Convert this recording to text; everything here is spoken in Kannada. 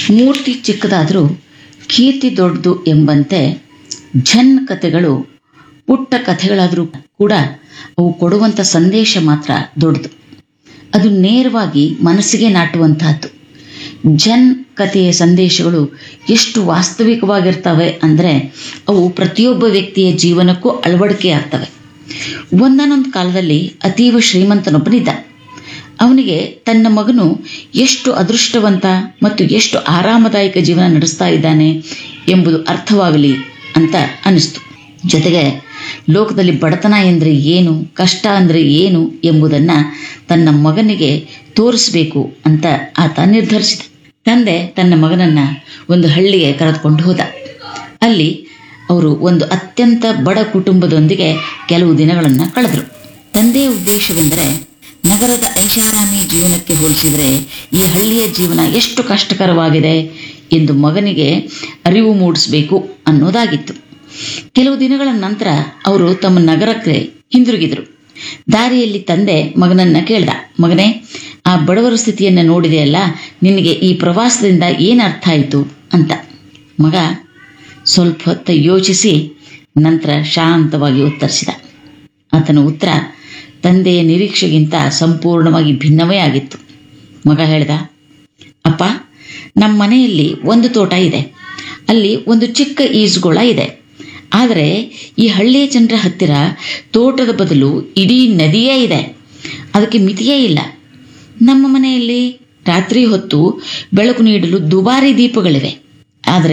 ಮೂರ್ತಿ ಚಿಕ್ಕದಾದರೂ ಕೀರ್ತಿ ದೊಡ್ಡದು ಎಂಬಂತೆ ಝನ್ ಕಥೆಗಳು ಪುಟ್ಟ ಕಥೆಗಳಾದರೂ ಕೂಡ ಅವು ಕೊಡುವಂಥ ಸಂದೇಶ ಮಾತ್ರ ದೊಡ್ಡದು ಅದು ನೇರವಾಗಿ ಮನಸ್ಸಿಗೆ ನಾಟುವಂತಹದ್ದು ಜನ್ ಕಥೆಯ ಸಂದೇಶಗಳು ಎಷ್ಟು ವಾಸ್ತವಿಕವಾಗಿರ್ತವೆ ಅಂದರೆ ಅವು ಪ್ರತಿಯೊಬ್ಬ ವ್ಯಕ್ತಿಯ ಜೀವನಕ್ಕೂ ಅಳವಡಿಕೆ ಆಗ್ತವೆ ಒಂದಾನೊಂದು ಕಾಲದಲ್ಲಿ ಅತೀವ ಶ್ರೀಮಂತನೊಬ್ಬನಿದ್ದ ಅವನಿಗೆ ತನ್ನ ಮಗನು ಎಷ್ಟು ಅದೃಷ್ಟವಂತ ಮತ್ತು ಎಷ್ಟು ಆರಾಮದಾಯಕ ಜೀವನ ನಡೆಸ್ತಾ ಇದ್ದಾನೆ ಎಂಬುದು ಅರ್ಥವಾಗಲಿ ಅಂತ ಅನಿಸ್ತು ಜೊತೆಗೆ ಲೋಕದಲ್ಲಿ ಬಡತನ ಎಂದರೆ ಏನು ಕಷ್ಟ ಅಂದರೆ ಏನು ಎಂಬುದನ್ನು ತನ್ನ ಮಗನಿಗೆ ತೋರಿಸಬೇಕು ಅಂತ ಆತ ನಿರ್ಧರಿಸಿದ ತಂದೆ ತನ್ನ ಮಗನನ್ನ ಒಂದು ಹಳ್ಳಿಗೆ ಕರೆದುಕೊಂಡು ಹೋದ ಅಲ್ಲಿ ಅವರು ಒಂದು ಅತ್ಯಂತ ಬಡ ಕುಟುಂಬದೊಂದಿಗೆ ಕೆಲವು ದಿನಗಳನ್ನು ಕಳೆದರು ತಂದೆಯ ಉದ್ದೇಶವೆಂದರೆ ನಗರದ ಐಷಾರಾಮಿ ಜೀವನಕ್ಕೆ ಹೋಲಿಸಿದರೆ ಈ ಹಳ್ಳಿಯ ಜೀವನ ಎಷ್ಟು ಕಷ್ಟಕರವಾಗಿದೆ ಎಂದು ಮಗನಿಗೆ ಅರಿವು ಮೂಡಿಸಬೇಕು ಅನ್ನೋದಾಗಿತ್ತು ಕೆಲವು ದಿನಗಳ ನಂತರ ಅವರು ತಮ್ಮ ನಗರಕ್ಕೆ ಹಿಂದಿರುಗಿದರು ದಾರಿಯಲ್ಲಿ ತಂದೆ ಮಗನನ್ನ ಕೇಳ್ದ ಮಗನೇ ಆ ಬಡವರ ಸ್ಥಿತಿಯನ್ನು ನೋಡಿದೆಯಲ್ಲ ನಿನಗೆ ಈ ಪ್ರವಾಸದಿಂದ ಏನು ಅರ್ಥ ಆಯಿತು ಅಂತ ಮಗ ಸ್ವಲ್ಪ ಹೊತ್ತು ಯೋಚಿಸಿ ನಂತರ ಶಾಂತವಾಗಿ ಉತ್ತರಿಸಿದ ಆತನ ಉತ್ತರ ತಂದೆಯ ನಿರೀಕ್ಷೆಗಿಂತ ಸಂಪೂರ್ಣವಾಗಿ ಭಿನ್ನವೇ ಆಗಿತ್ತು ಮಗ ಹೇಳ್ದ ಅಪ್ಪ ನಮ್ಮ ಮನೆಯಲ್ಲಿ ಒಂದು ತೋಟ ಇದೆ ಅಲ್ಲಿ ಒಂದು ಚಿಕ್ಕ ಈಜುಗೊಳ ಇದೆ ಆದರೆ ಈ ಹಳ್ಳಿಯ ಜನರ ಹತ್ತಿರ ತೋಟದ ಬದಲು ಇಡೀ ನದಿಯೇ ಇದೆ ಅದಕ್ಕೆ ಮಿತಿಯೇ ಇಲ್ಲ ನಮ್ಮ ಮನೆಯಲ್ಲಿ ರಾತ್ರಿ ಹೊತ್ತು ಬೆಳಕು ನೀಡಲು ದುಬಾರಿ ದೀಪಗಳಿವೆ ಆದರೆ